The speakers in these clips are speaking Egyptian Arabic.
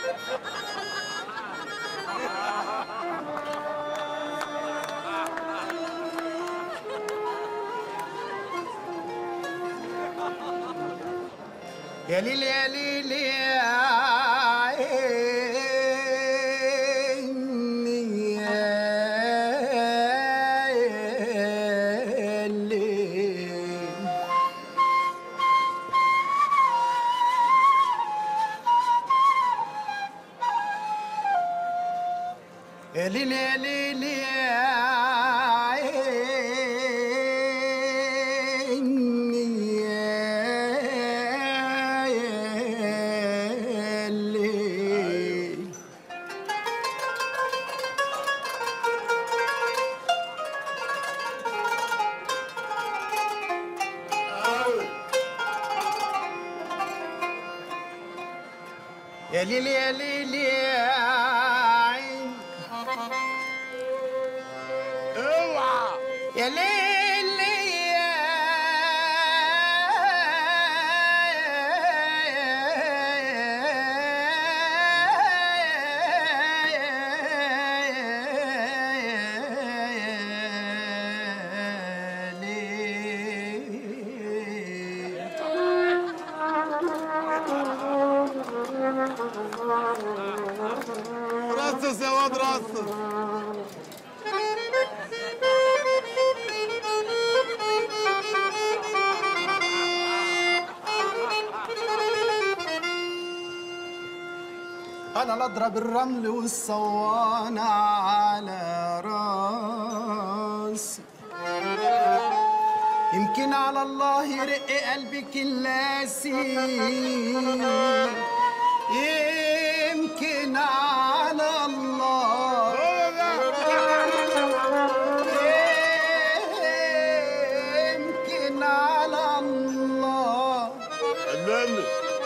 يا ليل يا ليل يا عيني يا ليل يا ليل يا ليل يا عيني يا ليل يا ليل يا ليل يا عين اوعى يا ليل يا رصص يا واد رصص انا لا اضرب الرمل والصوانة على راسي يمكن على الله يرق قلبك اللاسي يمكن على الله يمكن على الله علمني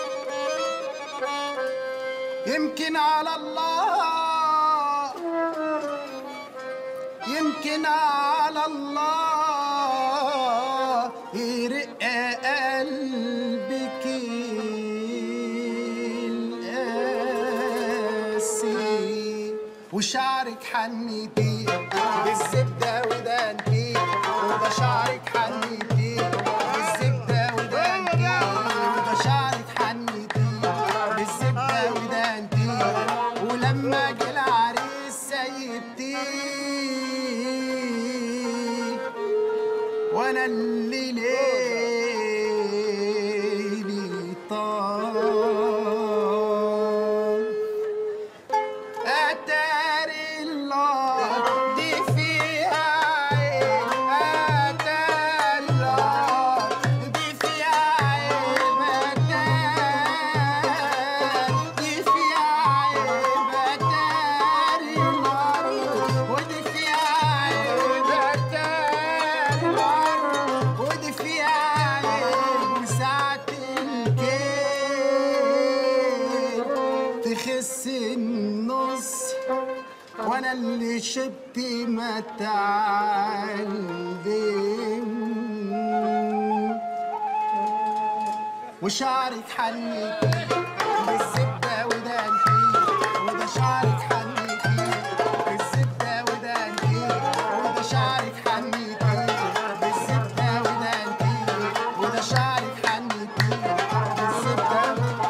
يمكن على الله يمكن على الله يرق قلبك القاسي وشعرك حنيتي بالزبدة ودانتي وده شعرك حنيتي بالزبدة ودانتي وده شعرك حنيتي بالزبدة ودانتي ولما جه العريس سيبتيه وانا اللي ليلي طال اتاري الله دي فيها عيب اتاري الله دي فيها عيب اتاري دي فيها عيب اتاري الله ودي فيها عيب اتاري الله ودي فيها عيب وساعة الكيل تخس النص وانا اللي شبت ما تعلم وشعرك حنيتي بالزبدة ودانتي وده شعرك حنيتي بالزبدة ودانتي وده شعرك حنيتي بالزبدة ودانتي وده شعرك حنيتي بالزبدة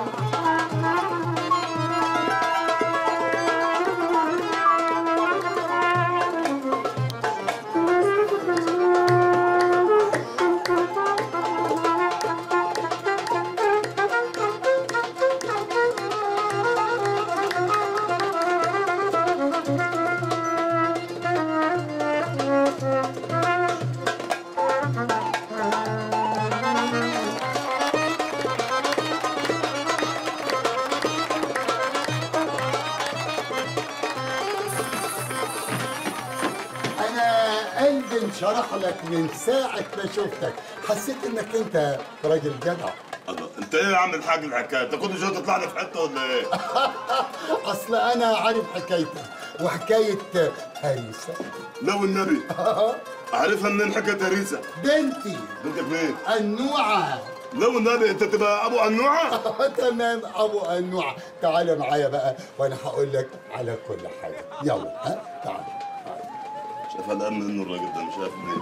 انا قلبي انشرح لك من ساعه ما شفتك حسيت انك انت راجل جدع الله انت ايه يا عم الحاج الحكايه انت كل شويه تطلع لي في حته ولا ايه اصل انا عارف حكايتك وحكايه هريسه لو النبي عارفها منين حكايه هريسه بنتي بنتك مين النوعه لو النبي انت تبقى ابو قنوعه تمام ابو انواع تعال معايا بقى وانا هقول لك على كل حاجه يلا ها تعال شايف قلقان منه الراجل ده مش عارف ليه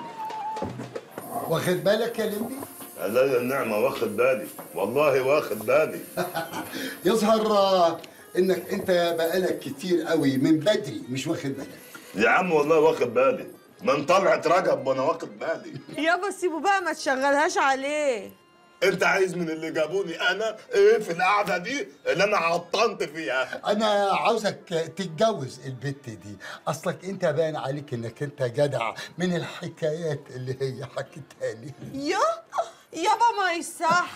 واخد بالك يا لمبي عليا النعمه واخد بالي والله واخد بالي يظهر آه، انك انت بقالك كتير قوي من بدري مش واخد بالك يا عم والله واخد بالي من طلعت رجب وانا واخد بالي يابا سيبه بقى ما تشغلهاش عليه انت عايز من اللي جابوني انا ايه في القعده دي اللي انا عطنت فيها انا عاوزك تتجوز البت دي اصلك انت باين عليك انك انت جدع من الحكايات اللي هي حكيتها لي يا يابا ما يصح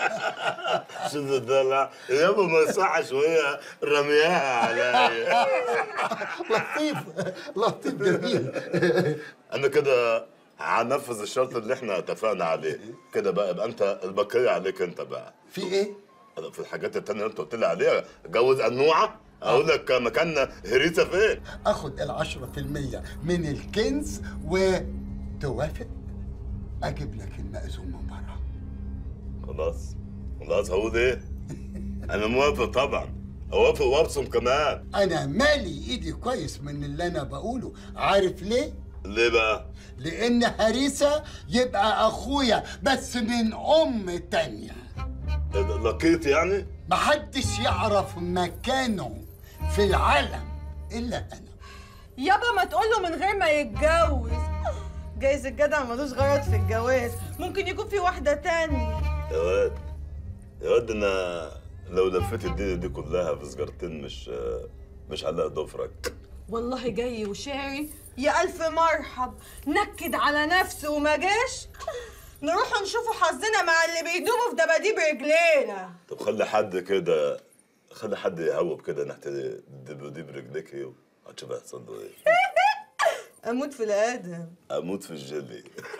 شو الدلع يابا ما يصحش وهي رمياها عليا لطيف لطيف جميل انا كده هنفذ الشرط اللي احنا اتفقنا عليه كده بقى يبقى انت البقيه عليك انت بقى في ايه في الحاجات التانية اللي انت قلت لي عليها جوز قنوعه اقول لك مكاننا هريسه فين اخد العشرة في المية من الكنز وتوافق اجيب لك المأذون من بره خلاص خلاص هقول ايه انا موافق طبعا اوافق وابصم كمان انا مالي ايدي كويس من اللي انا بقوله عارف ليه ليه بقى لان هريسة يبقى اخويا بس من ام تانية لقيت يعني محدش يعرف مكانه في العالم الا انا يابا ما تقوله من غير ما يتجوز جايز الجدع ملوش غرض في الجواز ممكن يكون في واحدة تانية يا واد يا واد انا لو لفيت الدنيا دي كلها في سجارتين مش مش هلاقي ضفرك والله جاي وشاري يا ألف مرحب نكد على نفسه وما جاش نروح نشوفوا حظنا مع اللي بيدوبوا في دباديب رجلينا طب خلي حد كده خلي حد يهوب كده ناحية الدباديب رجليك ايه هتشوف هيحصل له ايه أموت في الآدم اموت في الجيلي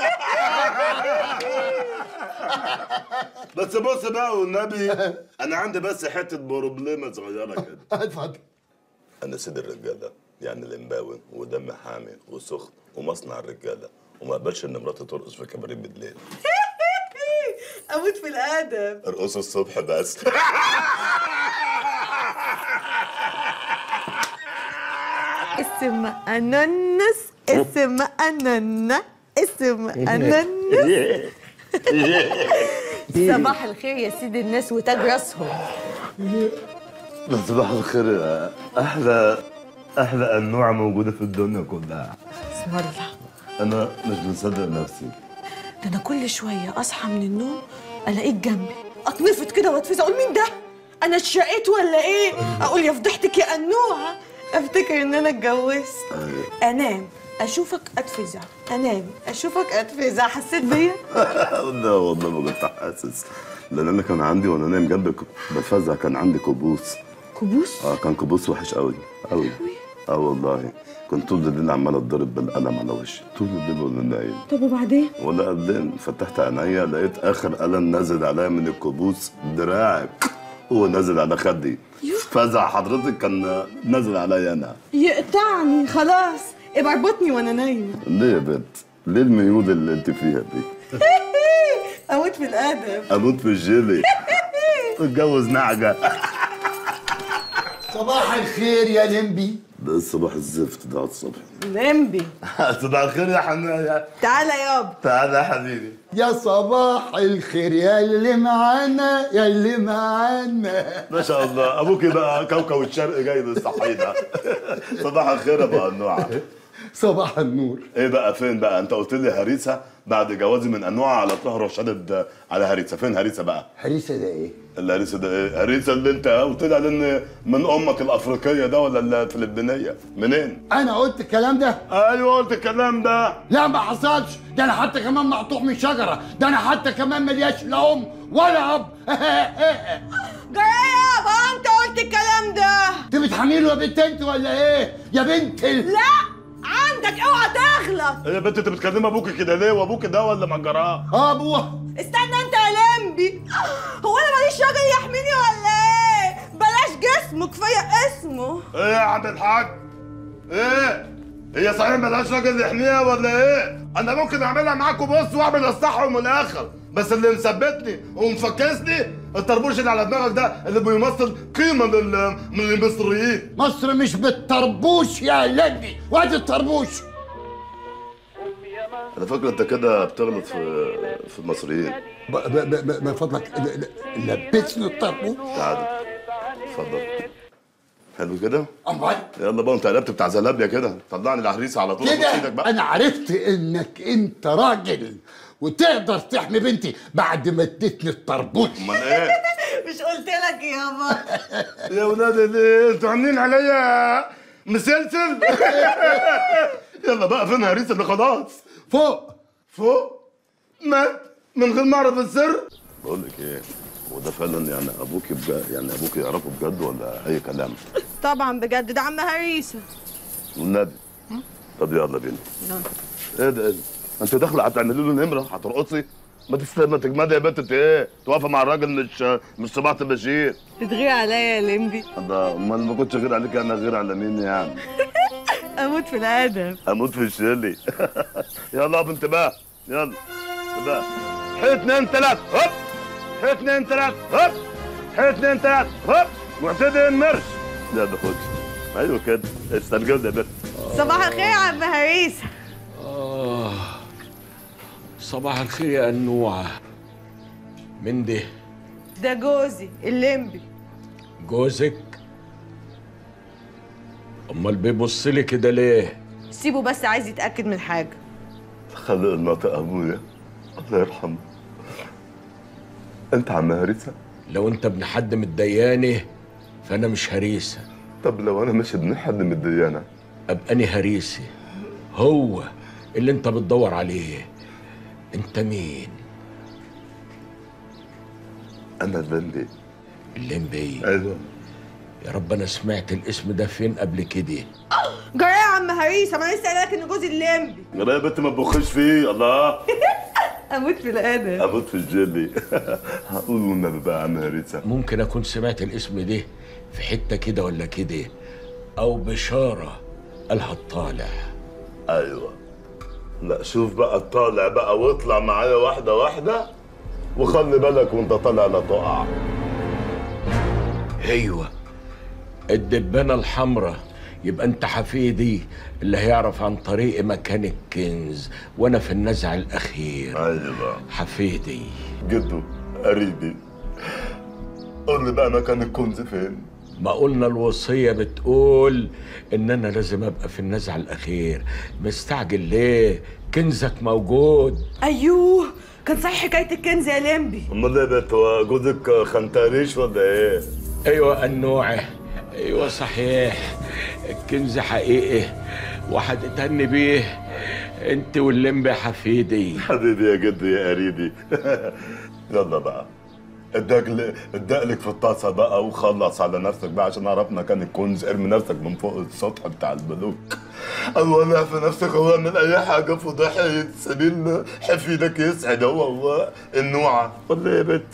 بس بص بقى والنبي انا عندي بس حته بروبليمه صغيره كده اتفضل انا سيد الرجاله يعني الامباوي ودم حامي وسخن ومصنع الرجاله وما اقبلش ان مراتي ترقص في كباريه بالليل أموت في الآدم ارقصوا الصبح بس اسم أنانس اسم أنانا اسم أنانس صباح الخير يا سيد الناس وتاج راسهم صباح الخير احلى احلى انواع موجوده في الدنيا كلها بسم الله انا مش مصدق نفسي ده انا كل شويه اصحى من النوم الاقيك جنبي اتنفض كده واتفزع اقول مين ده انا اتشقيت ولا ايه اقول يا فضحتك يا انوعه افتكر ان انا اتجوزت انام اشوفك اتفزع انام اشوفك اتفزع حسيت بيا لا والله ما كنت حاسس لان انا كان عندي وانا نايم جنبك بتفزع كان عندي كابوس كبوس اه كان كابوس وحش قوي قوي اه والله كنت طول الليل عمال اتضرب بالقلم على وشي طول الليل وانا نايم طب وبعدين ولا قبلين فتحت عينيا لقيت اخر قلم نازل عليا من الكابوس دراعك هو نازل على خدي فزع حضرتك كان نازل عليا انا يقطعني خلاص ابقى اربطني وانا نايمه ليه يا بنت؟ ليه الميول اللي انت فيها دي؟ اموت في الادب اموت في الجيلي اتجوز نعجه صباح الخير يا لمبي ده الصباح الزفت ده على الصبح لمبي صباح الخير يا حنان تعالى يابا تعالى يا حبيبي يا صباح الخير يا اللي معانا يا اللي معانا ما شاء الله ابوك بقى كوكب الشرق جاي للصحيح صباح الخير يا ابو النوع صباح النور ايه بقى فين بقى انت قلت لي هريسه بعد جوازي من انواع على طهر وشدد على هريسه فين هريسه بقى حريسة ده ايه؟ الهريسه ده ايه هريسه اللي انت قلت لي على ان من امك الافريقيه ده ولا الفلبينيه منين انا قلت الكلام ده ايوه قلت الكلام ده لا ما حصلش ده انا حتى كمان مقطوع من شجره ده انا حتى كمان ملياش لا ام ولا اب جاي يابا انت قلت الكلام ده انت بتحميله يا بنت انت ولا ايه يا بنت ال... لا عندك اوعى تغلط ايه يا بنت انت بتكلم ابوك كده ليه وابوك ده ولا مجراه اه ابوه استنى انت يا لمبي هو انا ماليش راجل يحميني ولا ايه بلاش جسمه كفايه اسمه ايه يا عم الحاج ايه هي صحيح ملهاش راجل يحميها ولا ايه انا ممكن اعملها معاكم بص واعمل الصح من الاخر بس اللي مثبتني ومفكسني الطربوش اللي على دماغك ده اللي بيمثل قيمه من من المصريين مصر مش بالطربوش يا لدي وادي الطربوش انا فاكر انت كده بتغلط في في المصريين ب- ب- ب- من فضلك ل- ل- لبسني الطربوش تعال اتفضل حلو كده امال يلا بقى انت قلبت بتاع زلابيا كده طلعني العريس على طول أبوس ايدك كده بقى انا عرفت انك انت راجل وتقدر تحمي بنتي بعد ما اديتني الطربوش امال ايه مش قلت لك يابا يا ولاد اللي انتوا عاملين عليا مسلسل يلا بقى فين هريس اللي خلاص فوق فوق مات من غير ما اعرف السر بقول لك ايه هو ده فعلا يعني ابوك بجد يعني ابوك يعرفه بجد ولا اي كلام طبعا بجد ده عم هريسه والنبي طب يلا بينا ايه ده ايه ده انت داخله هتعملي له نمره هترقصي ما تستنى ما تجمدي يا بنت انت ايه توقفي مع الراجل مش مش صباحة البشير بتغير عليا يا لمبي ده امال ما كنتش غير عليك انا غير على مين يعني اموت في الادب اموت في الشلي يلا اقف انتباه يلا انتباه حي اتنين تلات هوب حي اتنين تلات هوب حي اتنين تلات هوب معتدل المرش لا ده خد ايوه كده استرجل يا بنت صباح الخير يا عم هريسه آه صباح الخير يا أنوعة من ده ده جوزي الليمبي جوزك أمال بيبص لي كده ليه؟ سيبه بس عايز يتاكد من حاجه خلق الناطق ابويا الله يرحمه انت عم هريسه لو أنت ابن حد متدياني فأنا مش هريسة طب لو انا مش ابن حد من الديانه أبقى أنا هريسي هو اللي أنت بتدور عليه أنت مين؟ انا اللمبي الليمبي ايوه يا رب أنا سمعت الاسم ده فين قبل كده جرى يا عم هريسه ما انا لسه قايله لك ان جوزي الليمبي يا بنت ما تبخش فيه الله اموت في الادب اموت في الجيلي هقول والنبي بقى يا عم هريسه ممكن أكون سمعت الاسم ده في حتة كده ولا كده أو بشارة قالها الطالع ايوه لا شوف بقى طالع بقى واطلع معايا واحده واحده وخلي بالك وانت طالع لا تقع ايوه الدبانه الحمراء يبقى انت حفيدي اللي هيعرف عن طريق مكان الكنز وانا في النزع الاخير ايوه حفيدي جدو قريبي قول لي بقى مكان الكنز فين ما قلنا الوصيه بتقول ان انا لازم ابقى في النزع الاخير مستعجل ليه كنزك موجود ايوه كان صحيح حكايه الكنز يا لمبي امال ايه يا بنت هو جوزك خنتاريش ولا ايه ايوه النوعه ايوه صحيح الكنز حقيقي وهتتهني بيه انت واللمبي حفيدي حبيبي يا جدو يا قريبي يلا بقى ادق ادقلك في الطاسه بقى وخلص على نفسك بقى عشان اعرف مكان الكنز ارمي نفسك من فوق السطح بتاع البلوك اولع في نفسك هو اعمل اي حاجه فضحيه سبيل حفيدك يسعد هو هو النوعه ولا إيه يا بنت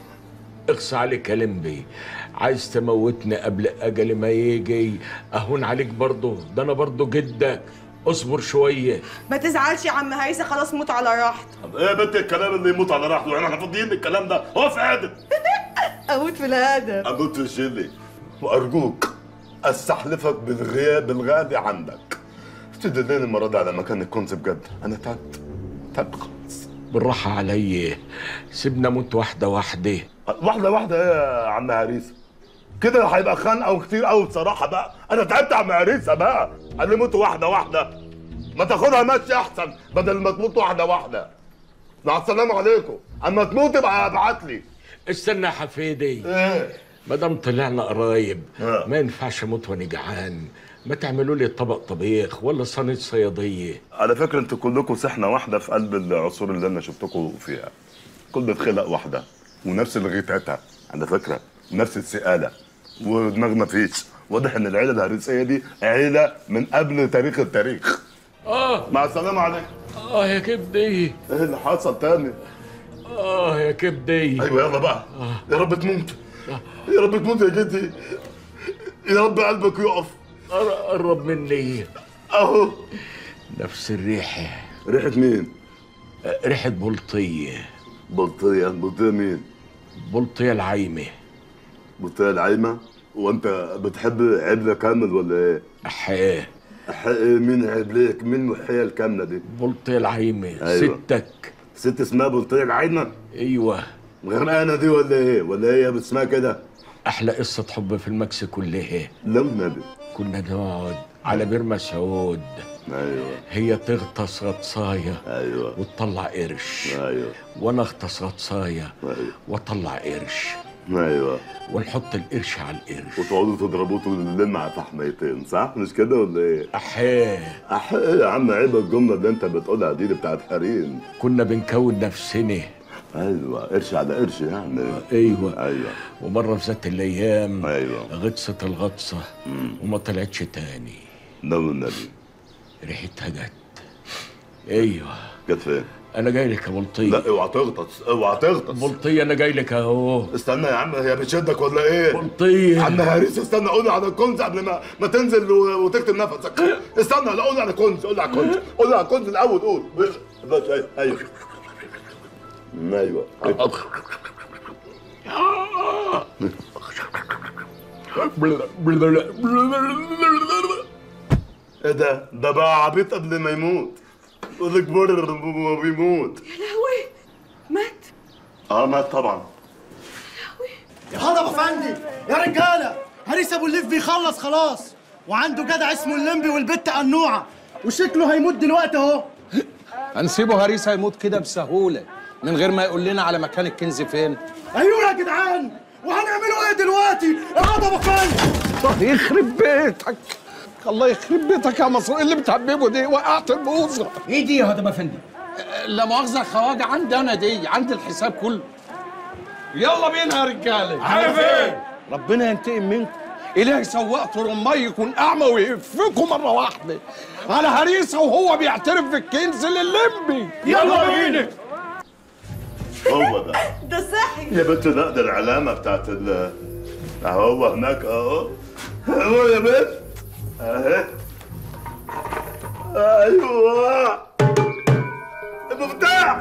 اقصى عليك يا لمبي عايز تموتني قبل اجل ما يجي اهون عليك برضه ده انا برضه جدك اصبر شويه ما تزعلش يا عم هريسه خلاص موت على راحته طب ايه يا بنت الكلام اللي يموت على راحته احنا فاضيين الكلام ده هو في عادل اموت في الادب اموت في الشلي وارجوك استحلفك بالغياب الغالي عندك تدلني المره دي على مكان الكنز بجد انا تعبت تعبت خالص بالراحه عليا سيبنا موت واحده واحده واحده واحده ايه يا عم عريسه كده هيبقى خانقه وكتير قوي بصراحه بقى انا تعبت يا عم عريسه بقى قال لي موتوا واحده واحده ما تاخدها ماشي احسن بدل ما تموت واحده واحده مع السلامه عليكم اما تموت ابقى ابعت لي استنى يا حفيدي ايه ما دام طلعنا قرايب آه. ما ينفعش اموت وانا جعان ما تعملوا لي طبق طبيخ ولا صينيه صياديه على فكرة انتوا كلكم سحنة واحدة في قلب العصور اللي انا شفتكم فيها كل خلق واحدة ونفس الغيتاتها على فكرة نفس السقالة ودماغ ما فيش واضح ان العيلة الهرسية دي عيلة من قبل تاريخ التاريخ اه مع السلامة عليكم اه يا كبدي ايه اللي حصل تاني اه يا كبدي ايوه يلا بقى يا رب تموت يا رب تموت يا جدي يا رب قلبك يقف قر- قرب مني اهو نفس الريحه ريحة مين؟ ريحه بلطيه بلطية بلطية مين؟ بلطية العايمة بلطية العايمة وانت بتحب عبلة كامل ولا ايه؟ أحيه ح- مين عبليك؟ مين محية الكاملة دي؟ بلطية العايمة أيوة. ستك ست اسمها بلطية العايمة؟ أيوة غرقانة دي ولا ايه؟ ولا هي باسمها كده؟ أحلى قصة حب في المكس كلها لا النبي كنا نقعد على بير مسعود ايوه هي تغطس غطساية ايوه وتطلع قرش ايوه وانا اغطس غطساية ايوه واطلع قرش ايوه ونحط القرش على القرش وتقعدوا تضربوا طول الليل مع فحميتين صح؟ مش كده ولا ايه؟ أحيه أح ايه يا عم عيب الجملة اللي انت بتقولها دي, دي بتاعت حريم كنا بنكون نفسنا ايوه قرش على قرش يعني ايوه ايوه ومرة في ذات الأيام أيوة. غطست الغطسة وما طلعتش تاني لا النبي ريحتها جت ايوه جت فين؟ انا جاي لك يا بلطية لا اوعى تغطس اوعى تغطس بلطية انا جاي لك اهو استنى يا عم هي بتشدك ولا ايه؟ بلطية عم هاريس استنى قولي على الكنز قبل ما ما تنزل و- وتكتم نفسك استنى لا قولي على الكنز قولي على الكنز قولي على الكنز الاول قول بس بس ايوه ايوه ايوه ايه ده؟ ده بقى عبيط قبل ما يموت يقول لك بر ما بيموت يا لهوي مات اه مات طبعا يا هرب افندي يا رجاله هريس ابو الليف بيخلص خلاص وعنده جدع اسمه الليمبي والبت قنوعه وشكله هيموت دلوقتي اهو هنسيبه هريس هيموت كده بسهولة من غير ما يقول لنا على مكان الكنز فين ايوه يا جدعان وهنعملوا ايه دلوقتي يا هرب افندي طب يخرب بيتك الله يخرب بيتك يا مصر إيه اللي بتحببه دي وقعت البوظة ايه دي يا هدم افندي لا مؤاخذة خواجة عندي أنا دي عندي الحساب كله يلا بينا يا رجالة على فين؟ ربنا ينتقم منكم إلهي سواق طرماي يكون أعمى ويهفكم مرة واحدة على هريسة وهو بيعترف بالكنز لللمبي يلا بينا هو ده ده صحي يا بنت لا ده العلامة بتاعت ال اهو هناك اهو اهو يا بنت اهي ايوه المفتاح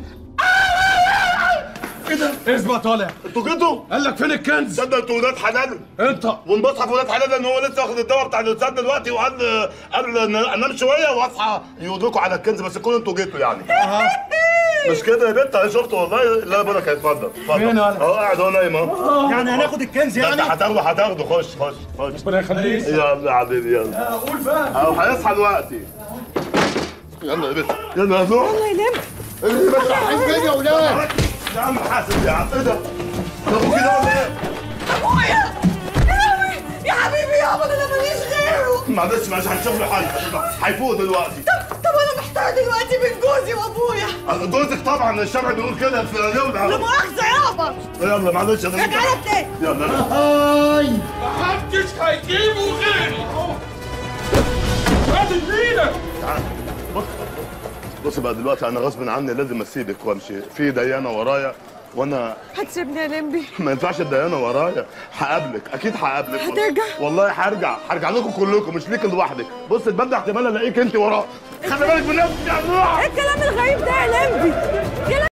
ايه ده؟ اثبت طالع انتوا جيتوا؟ قال لك فين الكنز؟ تصدق انتوا ولاد حلال انت والمصحف ولاد حلال ان هو لسه واخد الدواء بتاع الاستاذ دلوقتي وقال قبل ان انام شويه واصحى يقولوا على الكنز بس تكونوا انتوا جيتوا يعني مش كده يا بنت انا شفته والله لا بالك اتفضل اتفضل فين ولا؟ اهو قاعد اهو نايم اهو يعني هناخد الكنز ده انت يعني هتاخده هتاخده خش خش خش ربنا يخليك يلا يا حبيبي يلا قول بقى اهو هيصحى دلوقتي يلا يا بنت يلا يا نور الله يلم اللي بس عايز فين يا ولاد يا عم حاسب يا عم ايه ده؟ ده ابوك كده ولا ايه؟ ابويا يا لهوي يا حبيبي يابا ده انا ماليش غيره معلش معلش هنشوف له حل هيفوق دلوقتي طب طب انا محتار دلوقتي بين جوزي وابويا جوزك طبعا الشرع بيقول كده في لا اليوم مؤاخذة يابا يلا معلش انا رجعنا تاني يلا محدش هيجيبه غيري هات ايدك بص بص بقى دلوقتي انا غصب عني لازم اسيبك وامشي في ديانه ورايا وانا هتسيبني يا لمبي ما ينفعش الديانه ورايا هقابلك اكيد هقابلك هترجع؟ والله هرجع هرجع لكم كلكم مش ليك لوحدك بص الباب ده احتمال الاقيك انت وراه خلي بالك من نفسك يا نوح ايه الكلام الغريب ده يا لمبي يا